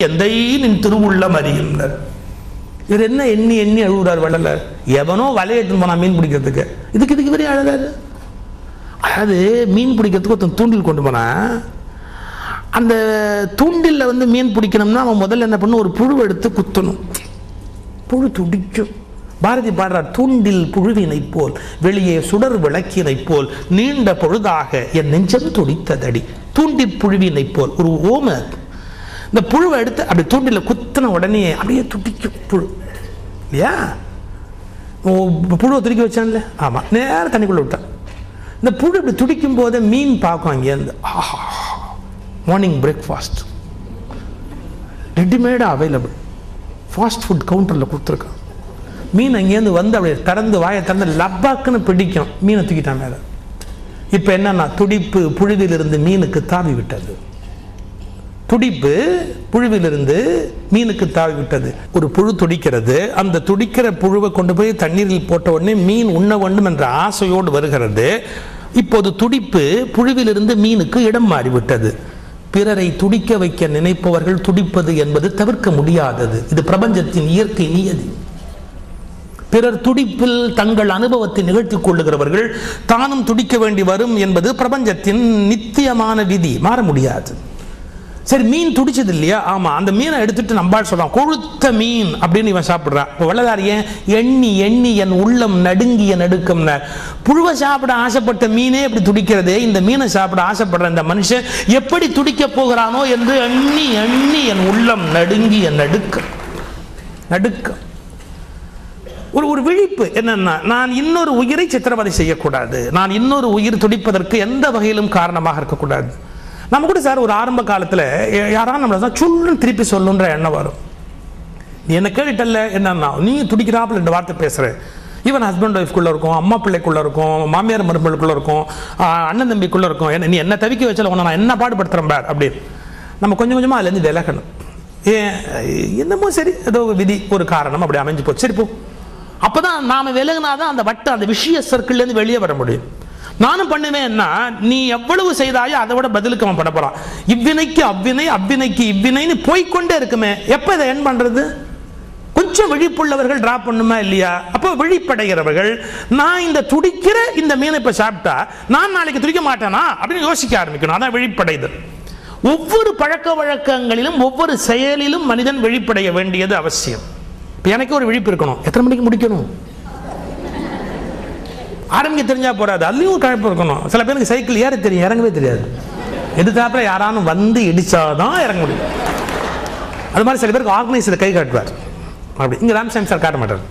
எந்தை நின் திருவுள்ளம் அறியும்னர் இவர் என்ன எண்ணி எண்ணி அழுகுறார் வள்ளலார் எவனோ வலையை எடுத்துன்னு போனா மீன் பிடிக்கிறதுக்கு இதுக்கு இதுக்கு இவரே அழுதாரு அதாவது மீன் பிடிக்கிறதுக்கு ஒருத்தன் தூண்டில் கொண்டு போனா அந்த தூண்டில்ல வந்து மீன் பிடிக்கணும்னா அவன் முதல்ல என்ன பண்ணும் ஒரு புழு எடுத்து குத்தணும் புழு துடிக்கும் பாரதி பாடுறார் தூண்டில் புழுவினை போல் வெளியே சுடர் விளக்கினை போல் நீண்ட பொழுதாக என் நெஞ்சம் துடித்ததடி தூண்டில் புழுவினை போல் ஒரு ஓம இந்த புழுவை எடுத்து அப்படி தூண்டில குத்தின உடனே அப்படியே துடிக்கும் புழு இல்லையா ஓ, புழுவை துடிக்க வச்சான்ல ஆமா நேரம் தண்ணிக்குள்ள விட்டான் இந்த புழு இப்படி துடிக்கும் போதே மீன் பார்க்கும் அங்கேருந்து ஆஹா மார்னிங் பிரேக்ஃபாஸ்ட் ரெடிமேடாக அவைலபிள் ஃபாஸ்ட் ஃபுட் கவுண்டரில் கொடுத்துருக்கான் மீன் அங்கேருந்து வந்து அப்படியே திறந்து வாயை திறந்து லப்பாக்குன்னு பிடிக்கும் மீனை தூக்கிட்டான் மேலே இப்போ என்னன்னா துடிப்பு புழுவிலிருந்து மீனுக்கு தாவி விட்டது துடிப்பு புழுவிலிருந்து மீனுக்கு தாவி விட்டது ஒரு புழு துடிக்கிறது அந்த துடிக்கிற புழுவை கொண்டு போய் தண்ணீரில் போட்ட உடனே மீன் உண்ண வேண்டும் என்ற ஆசையோடு வருகிறது இப்போது துடிப்பு புழுவிலிருந்து மீனுக்கு இடம் மாறிவிட்டது பிறரை துடிக்க வைக்க நினைப்பவர்கள் துடிப்பது என்பது தவிர்க்க முடியாதது இது பிரபஞ்சத்தின் இயற்கை நியதி பிறர் துடிப்பில் தங்கள் அனுபவத்தை நிகழ்த்திக் கொள்ளுகிறவர்கள் தானும் துடிக்க வேண்டி வரும் என்பது பிரபஞ்சத்தின் நித்தியமான விதி மாற முடியாது சரி மீன் துடிச்சது இல்லையா ஆமா அந்த மீனை எடுத்துட்டு நம்பாள் சொல்றான் கொழுத்த மீன் அப்படின்னு இவன் சாப்பிடுறான் இப்போ வள்ளலார் ஏன் எண்ணி எண்ணி என் உள்ளம் நடுங்கிய நடுக்கம்ன புழுவை சாப்பிட ஆசைப்பட்ட மீனே இப்படி துடிக்கிறதே இந்த மீனை சாப்பிட ஆசைப்படுற இந்த மனுஷன் எப்படி துடிக்க போகிறானோ என்று எண்ணி எண்ணி என் உள்ளம் நடுங்கிய நடுக்கம் நடுக்கம் ஒரு ஒரு விழிப்பு என்னன்னா நான் இன்னொரு உயிரை சித்திரவதை செய்யக்கூடாது நான் இன்னொரு உயிர் துடிப்பதற்கு எந்த வகையிலும் காரணமாக இருக்கக்கூடாது நம்ம கூட சார் ஒரு ஆரம்ப காலத்தில் யாராவது நம்மள சுள்ளுன்னு திருப்பி சொல்லுன்ற எண்ணம் வரும் நீ என்ன கேட்டுட்டல்ல என்னன்னா நீ துடிக்கிறாப்புல இந்த வார்த்தை பேசுற ஈவன் ஹஸ்பண்ட் ஒய்ஃப்குள்ள இருக்கும் அம்மா பிள்ளைக்குள்ள இருக்கும் மாமியார் மருமகளுக்குள்ள இருக்கும் ஆஹ் அண்ணன் தம்பிக்குள்ள இருக்கும் என்ன நீ என்ன தவிக்க வச்சால உன்னை நான் என்ன பாடுபடுத்துறேன் பார் அப்படின்னு நம்ம கொஞ்சம் கொஞ்சமாக அதுலேருந்து விலகணும் ஏன் என்னமோ சரி ஏதோ ஒரு விதி ஒரு காரணம் அப்படி அமைஞ்சு போச்சு சரி போ அப்பதான் நாம விலகினாதான் அந்த வட்ட அந்த விஷய சர்க்கிள்லேருந்து வெளியே வர முடியும் நானும் பண்ணுவேன்னா நீ எவ்வளவு செய்தாயோ அதை விட பதிலுக்கு அவன் பண்ண போறான் இவ்வினைக்கு அவ்வினை அவ்வினைக்கு இவ்வினைன்னு போய்க்கொண்டே இருக்குமே எப்ப இதை என் பண்றது கொஞ்சம் விழிப்புள்ளவர்கள் டிரா பண்ணுமா இல்லையா அப்போ விழிப்படைகிறவர்கள் நான் இந்த துடிக்கிற இந்த மீனை இப்ப சாப்பிட்டா நான் நாளைக்கு துடிக்க மாட்டேனா அப்படின்னு யோசிக்க ஆரம்பிக்கணும் அதான் விழிப்படைதல் ஒவ்வொரு பழக்க வழக்கங்களிலும் ஒவ்வொரு செயலிலும் மனிதன் விழிப்படைய வேண்டியது அவசியம் இப்ப எனக்கு ஒரு விழிப்பு இருக்கணும் எத்தனை மணிக்கு முடிக்கணும் ஆரம்பிக்க தெரிஞ்சா போறாது அதுலயும் ஒரு கழப்பு இருக்கணும் சில பேருக்கு சைக்கிள் ஏற தெரியும் இறங்கவே தெரியாது எதிர்த்தாப்புல யாரானும் வந்து இடிச்சாதான் இறங்க முடியும் அது மாதிரி சில பேருக்கு ஆர்கனைசர் கை காட்டுவார் அப்படி இங்க ராம்சாமி சார் காட்ட மாட்டார்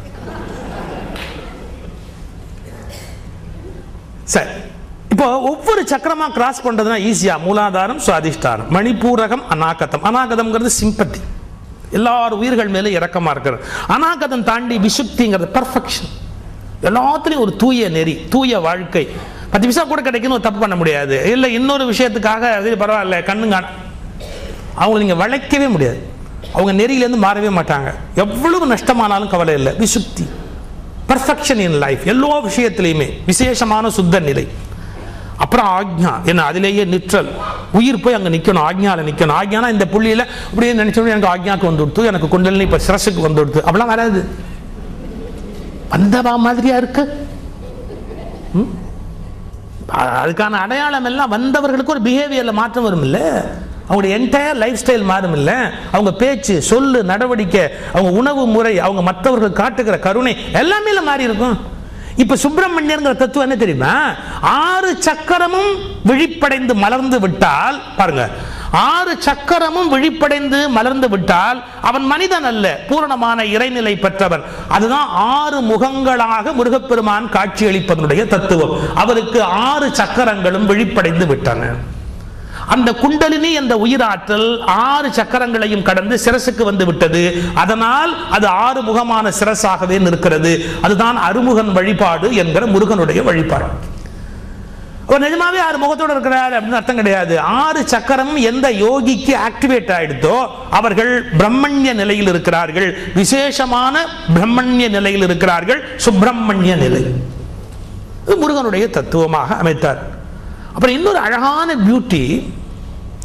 சரி இப்போ ஒவ்வொரு சக்கரமா கிராஸ் பண்றதுனா ஈஸியா மூலாதாரம் சுவாதிஷ்டானம் மணிப்பூரகம் அநாகதம் அநாகதம்ங்கிறது சிம்பத்தி எல்லார் உயிர்கள் மேல இரக்கமா இருக்கிறது அநாகதம் தாண்டி விசுப்திங்கிறது பர்ஃபெக்ஷன் எல்லாத்துலயும் ஒரு தூய நெறி தூய வாழ்க்கை பத்து பைசா கூட கிடைக்குன்னு ஒரு தப்பு பண்ண முடியாது இல்லை இன்னொரு விஷயத்துக்காக அது பரவாயில்ல கண்ணு காண அவங்களை நீங்க வளைக்கவே முடியாது அவங்க நெறியிலேருந்து மாறவே மாட்டாங்க எவ்வளவு நஷ்டமானாலும் கவலை இல்லை விசுப்தி பர்ஃபெக்ஷன் இன் லைஃப் எல்லா விஷயத்திலையுமே விசேஷமான சுத்த நிலை அப்புறம் ஆக்ஞா என்ன அதிலேயே நிற்றல் உயிர் போய் அங்க நிக்கணும் ஆக்ஞால நிக்கணும் ஆக்ஞானா இந்த புள்ளியில அப்படியே நினைச்சோம் எனக்கு ஆக்ஞாக்கு வந்து கொடுத்து எனக்கு குண்டலினி இப்ப சிரசுக்கு வந்து கொடுத்து அப்படிலாம் வராது வந்தவா மாதிரியா இருக்கு ம்? அ- அதுக்கான அடையாளம் எல்லாம் வந்தவர்களுக்கு ஒரு பிஹேவியர்ல மாற்றம் வரும் இல்ல அவங்களுடைய என்டையர் லைஃப் ஸ்டைல் மாறும் இல்ல அவங்க பேச்சு சொல்லு நடவடிக்கை அவங்க உணவு முறை அவங்க மற்றவர்கள் காட்டுகிற கருணை எல்லாமே இல்ல மாறி இருக்கும் இப்ப சுப்பிரமணியங்கிற தத்துவம் என்ன தெரியுமா ஆறு சக்கரமும் விழிப்படைந்து மலர்ந்து விட்டால் பாருங்க ஆறு சக்கரமும் விழிப்படைந்து மலர்ந்து விட்டால் அவன் மனிதன் அல்ல பூரணமான இறைநிலை பெற்றவன் அதுதான் ஆறு முகங்களாக முருகப்பெருமான் காட்சியளிப்பதனுடைய தத்துவம் அவருக்கு ஆறு சக்கரங்களும் விழிப்படைந்து விட்டன அந்த குண்டலினி என்ற உயிராற்றல் ஆறு சக்கரங்களையும் கடந்து சிரசுக்கு வந்து விட்டது அதனால் அது ஆறு முகமான சிரசாகவே நிற்கிறது அதுதான் அருமுகன் வழிபாடு என்கிற முருகனுடைய வழிபாடு ஒரு நிஜமாவே ஆறு முகத்தோட இருக்கிறார் அப்படின்னு அர்த்தம் கிடையாது ஆறு சக்கரம் எந்த யோகிக்கு ஆக்டிவேட் ஆயிடுதோ அவர்கள் பிரம்மண்ய நிலையில் இருக்கிறார்கள் விசேஷமான பிரம்மண்ய நிலையில் இருக்கிறார்கள் சுப்பிரமணிய நிலை இது முருகனுடைய தத்துவமாக அமைத்தார் அப்புறம் இன்னொரு அழகான பியூட்டி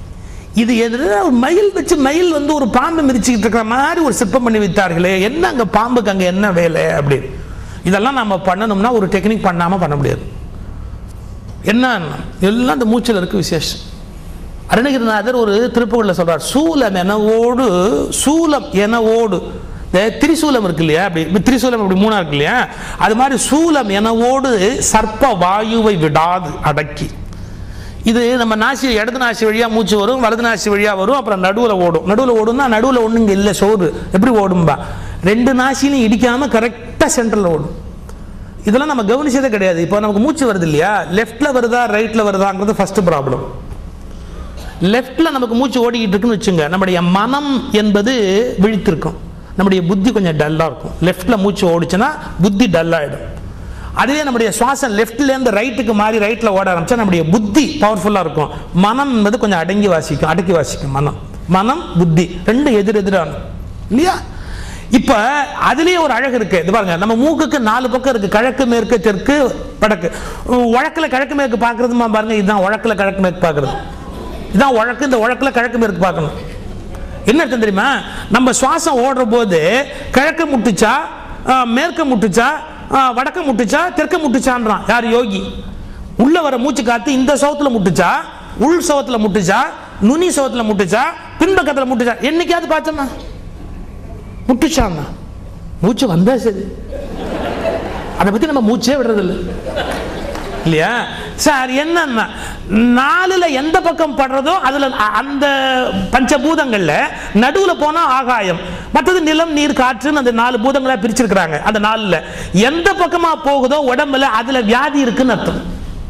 இது எதிர ஒரு மயில் வச்சு மயில் வந்து ஒரு பாம்பு மிதிச்சுக்கிட்டு இருக்கிற மாதிரி ஒரு சிற்பம் பண்ணி வைத்தார்களே என்ன அங்க பாம்புக்கு அங்க என்ன வேலை அப்படின்னு இதெல்லாம் நம்ம பண்ணணும்னா ஒரு டெக்னிக் பண்ணாம பண்ண முடியாது என்ன எல்லாம் இந்த மூச்சில் இருக்கு விசேஷம் அருணகிரிநாதர் ஒரு திருப்புகள்ல சொல்றார் சூலம் எனவோடு சூலம் எனவோடு இந்த திரிசூலம் இருக்கு இல்லையா அப்படி இப்ப திரிசூலம் அப்படி மூணா இருக்கு இல்லையா அது மாதிரி சூலம் எனவோடு சர்ப்ப வாயுவை விடாது அடக்கி இது நம்ம நாசி இடது நாசி வழியா மூச்சு வரும் வலது நாசி வழியா வரும் அப்புறம் நடுவுல ஓடும் நடுவுல ஓடும்னா நடுவுல ஒண்ணு இங்க இல்ல சோறு எப்படி ஓடும்பா ரெண்டு நாசிலையும் இடிக்காம கரெக்டா சென்டர்ல ஓடும் இதெல்லாம் நம்ம கவனிச்சதே கிடையாது இப்போ நமக்கு மூச்சு வருது இல்லையா லெஃப்ட்ல வருதா ரைட்ல வருதாங்கிறது ஃபர்ஸ்ட் ப்ராப்ளம் லெஃப்ட்ல நமக்கு மூச்சு ஓடிக்கிட்டு இருக்குன்னு வச்சுங்க நம்முடைய மனம் என்பது விழித்திருக்கும் நம்முடைய புத்தி கொஞ்சம் டல்லா இருக்கும் லெஃப்ட்ல மூச்சு ஓடிச்சுன்னா புத்தி டல் ஆயிடும் அதுவே நம்முடைய சுவாசம் லெஃப்ட்ல இருந்து ரைட்டுக்கு மாறி ரைட்ல ஓட ஆரம்பிச்சா நம்முடைய புத்தி பவர்ஃபுல்லா இருக்கும் மனம் என்பது கொஞ்சம் அடங்கி வாசிக்கும் அடக்கி வாசிக்கும் மனம் மனம் புத்தி ரெண்டு எதிர் எதிரான இல்லையா இப்ப அதுலயே ஒரு அழகு இருக்கு இது பாருங்க நம்ம மூக்குக்கு நாலு பக்கம் இருக்கு கிழக்கு மேற்கு தெற்கு வடக்கு வழக்குல கிழக்கு மேற்கு பாக்குறதுமா பாருங்க இதுதான் வழக்குல கிழக்கு மேற்கு பாக்குறது இதான் வழக்கு இந்த வழக்குல கிழக்கு மேற்கு பார்க்கணும் என்ன அர்த்தம் தெரியுமா நம்ம சுவாசம் ஓடுற போது கிழக்கு முட்டுச்சா ஆஹ், மேற்க முட்டுச்சா ஆஹ், வடக்க முட்டுச்சா தெற்க முட்டுச்சான்றான் யார் யோகி உள்ள வர மூச்சு காத்து இந்த சவத்துல முட்டுச்சா உள் சவத்துல முட்டுச்சா நுனி சவத்துல முட்டுச்சா பின்பக்கத்துல முட்டுச்சா என்னைக்காவது பார்த்தோமா முட்டுச்சான்னா மூச்சு வந்தா சரி அதை பத்தி நம்ம மூச்சே விடுறதில்லை இல்லையா சார் என்னன்னா நாலுல எந்த பக்கம் படுறதோ அதுல அ- அந்த பஞ்சபூதங்கள்ல நடுவுல போனா ஆகாயம் மற்றது நிலம் நீர் காற்றுன்னு அந்த நாலு பூதங்களா பிரிச்சிருக்கிறாங்க அந்த நாலுல எந்த பக்கமா போகுதோ உடம்புல அதுல வியாதி இருக்குன்னு அர்த்தம்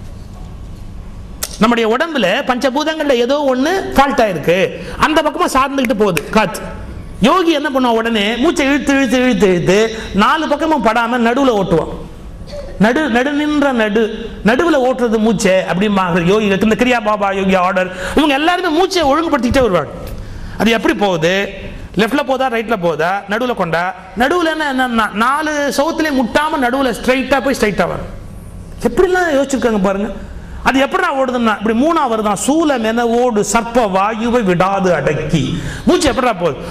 நம்முடைய உடம்புல பஞ்சபூதங்கள்ல ஏதோ ஒண்ணு ஃபால்ட் ஆயிருக்கு அந்த பக்கமா சார்ந்துக்கிட்டு போகுது காத்து யோகி என்ன பண்ணுவான் உடனே மூச்சை இழுத்து இழுத்து இழுத்து இழுத்து நாலு பக்கமும் படாம நடுவுல ஓட்டுவான் நடு நடு நின்ற நடு நடுவுல ஓட்டுறது மூச்சை அப்படிம்பாங்க யோகிகளுக்கு இந்த கிரியா பாபா யோகி ஆர்டர் இவங்க எல்லாருமே மூச்சை ஒழுங்குபடுத்திக்கிட்டே வருவாங்க அது எப்படி போகுது லெஃப்ட்ல போதா ரைட்ல போதா நடுவுல கொண்டா நடுவுல என்ன என்னன்னா நாலு சவுத்துலயும் முட்டாம நடுவுல ஸ்ட்ரைட்டா போய் ஸ்ட்ரைட்டா வரும் எப்படிலாம் யோசிச்சிருக்காங்க பாருங்க அது எப்படிடா ஓடுதுன்னா இப்படி மூணா வருதான் சூலம் என ஓடு சர்ப்ப வாயுவை விடாது அடக்கி மூச்சு எப்படிடா போகுது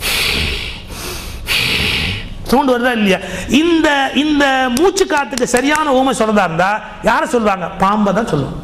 சவுண்ட் வருதா இல்லையா இந்த இந்த மூச்சு காத்துக்கு சரியான ஊமை சொல்றதா இருந்தா யாரை சொல்லுவாங்க பாம்பை தான் சொல்லுவாங்க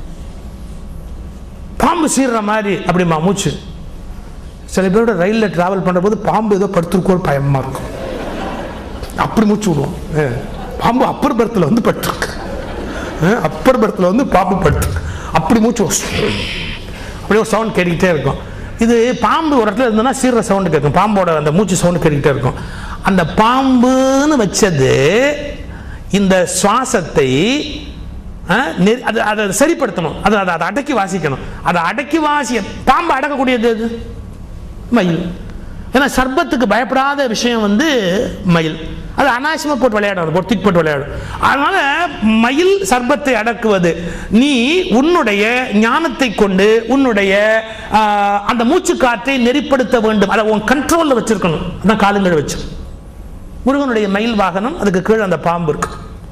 பாம்பு சீர்ற மாதிரி அப்படிமா மூச்சு சில பேரோட ரயில்ல டிராவல் பண்ற போது பாம்பு ஏதோ படுத்திருக்கோ பயமா இருக்கும் அப்படி மூச்சு விடுவோம் ஏ, பாம்பு அப்பர் பர்த்தில் வந்து படுத்திருக்கு அப்பர் பர்த்தில் வந்து பாம்பு படுத்திருக்கு அப்படி மூச்சு விடும். அப்படியே ஒரு சவுண்ட் கேட்டுக்கிட்டே இருக்கும் இது பாம்பு ஒரு இடத்துல இருந்ததுன்னா சீர்ற சவுண்டு கேட்கும் பாம்போட அந்த மூச்சு சவுண்டு கேட்டுக்கிட்டே இருக்கும் அந்த பாம்புன்னு வச்சது இந்த சுவாசத்தை ஆ, நெ- அது அதை சரிப்படுத்தணும் அதை அதை அதை அடக்கி வாசிக்கணும் அதை அடக்கி வாசிய பாம்பு அடக்கக்கூடியது எது மயில் ஏன்னா சர்பத்துக்கு பயப்படாத விஷயம் வந்து மயில் அது அனாவசியமா போட்டு விளையாடும் போட்டு தூக்கி போட்டு விளையாடும் அதனால மயில் சர்பத்தை அடக்குவது நீ உன்னுடைய ஞானத்தை கொண்டு உன்னுடைய ஆ, அந்த மூச்சு காற்றை நெறிப்படுத்த வேண்டும் அதை உன் கண்ட்ரோல்ல வச்சிருக்கணும் அதான் காலுங்கள் வச்சு முருகனுடைய மயில் வாகனம் அதுக்கு கீழே அந்த பாம்பு இருக்கு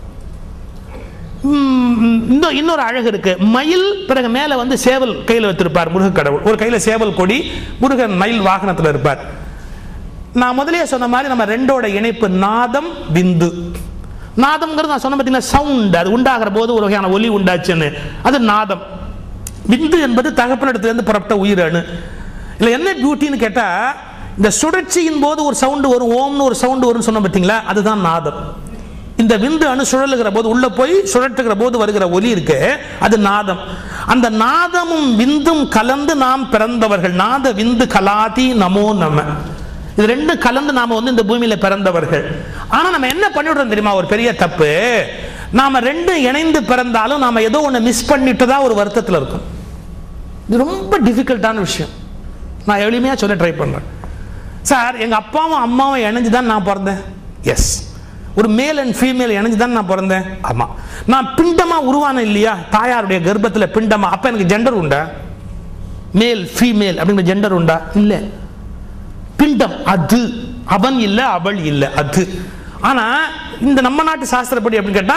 ம், இன்னும் இன்னொரு அழகு இருக்கு மயில் பிறகு மேல வந்து சேவல் கையில் வச்சிருப்பார் முருக கடவுள் ஒரு கையில சேவல் கொடி முருகன் மயில் வாகனத்துல இருப்பார் நான் முதலே சொன்ன மாதிரி நம்ம ரெண்டோட இணைப்பு நாதம் பிந்து நாதம்ங்கிறது நான் சொன்ன பார்த்தீங்கன்னா சவுண்ட் அது உண்டாகிற போது ஒரு வகையான ஒலி உண்டாச்சுன்னு அது நாதம் பிந்து என்பது தகப்பனிடத்திலிருந்து புறப்பட்ட உயிர் அணு இல்லை என்ன பியூட்டின்னு கேட்டா இந்த சுழற்சியின் போது ஒரு சவுண்டு வரும் ஓம்னு ஒரு சவுண்டு வரும்னு சொன்ன பார்த்தீங்களா அதுதான் நாதம் இந்த விந்து அணு சுழலுகிற போது உள்ள போய் சுழற்றுகிற போது வருகிற ஒலி இருக்கு அது நாதம் அந்த நாதமும் விந்தும் கலந்து நாம் பிறந்தவர்கள் நாத விந்து கலாதி நமோ நம இது ரெண்டும் கலந்து நாம வந்து இந்த பூமியில பிறந்தவர்கள் ஆனா நம்ம என்ன பண்ணிவிடுறோம் தெரியுமா ஒரு பெரிய தப்பு நாம ரெண்டும் இணைந்து பிறந்தாலும் நாம ஏதோ ஒண்ணு மிஸ் பண்ணிட்டதா ஒரு வருத்தத்துல இருக்கும் இது ரொம்ப டிஃபிகல்ட்டான விஷயம் நான் எளிமையா சொல்ல ட்ரை பண்றேன் சார் எங்க அப்பாவும் அம்மாவும் இணைஞ்சு தான் நான் பிறந்தேன் எஸ் ஒரு மேல் அண்ட் ஃபீமேல் இணைஞ்சு தான் நான் பிறந்தேன் ஆமா நான் பிண்டமா உருவான இல்லையா தாயாருடைய கர்ப்பத்துல பிண்டமா அப்ப எனக்கு ஜெண்டர் உண்டா மேல் ஃபீமேல் அப்படிங்கிற ஜெண்டர் உண்டா இல்ல பிண்டம் அது அவன் இல்ல அவள் இல்ல அது ஆனா இந்த நம்ம நாட்டு சாஸ்திரப்படி அப்படின்னு கேட்டா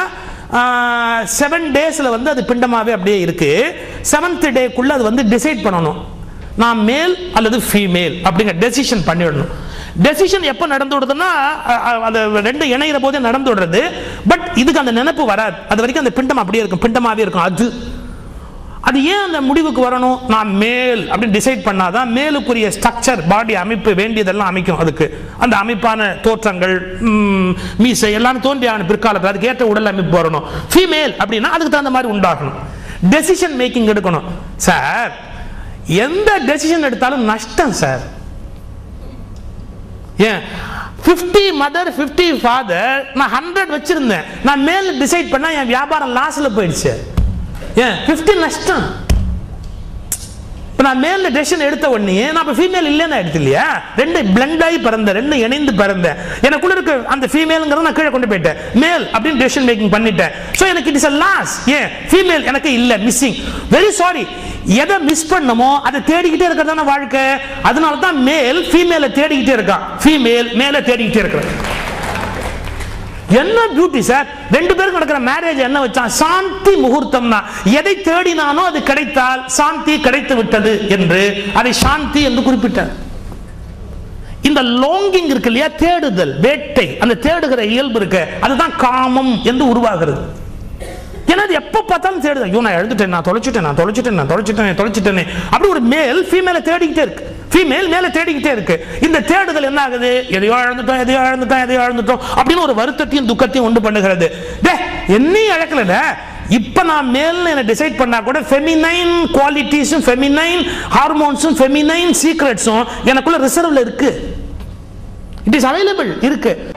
செவன் டேஸ்ல வந்து அது பிண்டமாவே அப்படியே இருக்கு செவன்த் டேக்குள்ள அது வந்து டிசைட் பண்ணணும் நான் மேல் அல்லது ஃபீமேல் அப்படிங்கிற டெசிஷன் பண்ணிடணும் டெசிஷன் எப்போ நடந்து விடுதுன்னா அ- அ- அது ரெண்டு இணையிற போதே நடந்து விடுறது பட் இதுக்கு அந்த நினைப்பு வராது அது வரைக்கும் அந்த பிண்டம் அப்படியே இருக்கும் பிண்டமாவே இருக்கும் அது அது ஏன் அந்த முடிவுக்கு வரணும் நான் மேல் அப்படின்னு டிசைட் பண்ணாதான் மேலுக்குரிய ஸ்ட்ரக்சர் பாடி அமைப்பு வேண்டியதெல்லாம் அமைக்கும் அதுக்கு அந்த அமைப்பான தோற்றங்கள் ம், மீசை எல்லாம் தோன்றியான பிற்காலத்தில் அதுக்கு ஏற்ற உடல் அமைப்பு வரணும் ஃபீமேல் அப்படின்னா அதுக்கு தகுந்த மாதிரி உண்டாகணும் டெசிஷன் மேக்கிங் எடுக்கணும் சார் எந்த டெசிஷன் எடுத்தாலும் நஷ்டம் சார் ஏன் 50 மதர் 50 ஃபாதர் நான் ஹண்ட்ரட் வச்சிருந்தேன் நான் மேல டிசைட் பண்ணா என் வியாபாரம் லாஸ்ல போயிடுச்சு ஏன் 50 நஷ்டம் இப்போ நான் மேல டெசிஷன் எடுத்த உடனே நான் இப்போ ஃபீமேல் இல்லைன்னு எடுத்து இல்லையா ரெண்டு பிளண்ட் ஆகி பிறந்தேன் ரெண்டு இணைந்து பிறந்தேன் எனக்குள்ள இருக்க அந்த ஃபீமேலுங்கிறத நான் கீழே கொண்டு போயிட்டேன் மேல் அப்படின்னு டெசிஷன் மேக்கிங் பண்ணிட்டேன் ஸோ எனக்கு இட் இஸ் அ லாஸ் ஏன் ஃபீமேல் எனக்கு இல்லை மிஸ்ஸிங் வெரி சாரி எதை மிஸ் பண்ணமோ அதை தேடிக்கிட்டே இருக்கிறது தானே வாழ்க்கை அதனால தான் மேல் ஃபீமேலை தேடிக்கிட்டே இருக்கான் ஃபீமேல் மேலே தேடிக்கிட்டே இருக்கிறான் என்ன பியூட்டி சார் ரெண்டு பேருக்கு நடக்கிற மேரேஜ் என்ன வச்சான் சாந்தி முகூர்த்தம் தான் எதை தேடினானோ அது கிடைத்தால் சாந்தி கிடைத்து விட்டது என்று அதை சாந்தி என்று குறிப்பிட்டார் இந்த லோங்கிங் இருக்கு இல்லையா தேடுதல் வேட்டை அந்த தேடுகிற இயல்பு இருக்கு அதுதான் காமம் என்று உருவாகிறது ஏன்னா அது எப்போ பார்த்தாலும் தேடுது ஐயோ நான் எழுந்துட்டேன் நான் தொலைச்சிட்டேன் நான் தொலைச்சிட்டேன் நான் தொலைச்சிட்டேன் தொலைச்சிட்டேனே அப்படி ஒரு மேல் ஃபீமேலை தேடிக்கிட்டே இருக்கு ஃபீமேல் மேல தேடிக்கிட்டே இருக்கு இந்த தேடுதல் என்ன ஆகுது எதையோ இழந்துட்டோம் எதையோ இழந்துட்டோம் எதையோ இழந்துட்டோம் அப்படின்னு ஒரு வருத்தத்தையும் துக்கத்தையும் உண்டு பண்ணுகிறது டே என்னையும் இழக்கல இப்ப நான் மேல்னு என்ன டிசைட் பண்ணா கூட ஃபெமினைன் குவாலிட்டிஸும் ஃபெமினைன் ஹார்மோன்ஸும் ஃபெமினைன் சீக்ரெட்ஸும் எனக்குள்ள ரிசர்வ்ல இருக்கு இட் இஸ் அவைலபிள் இருக்கு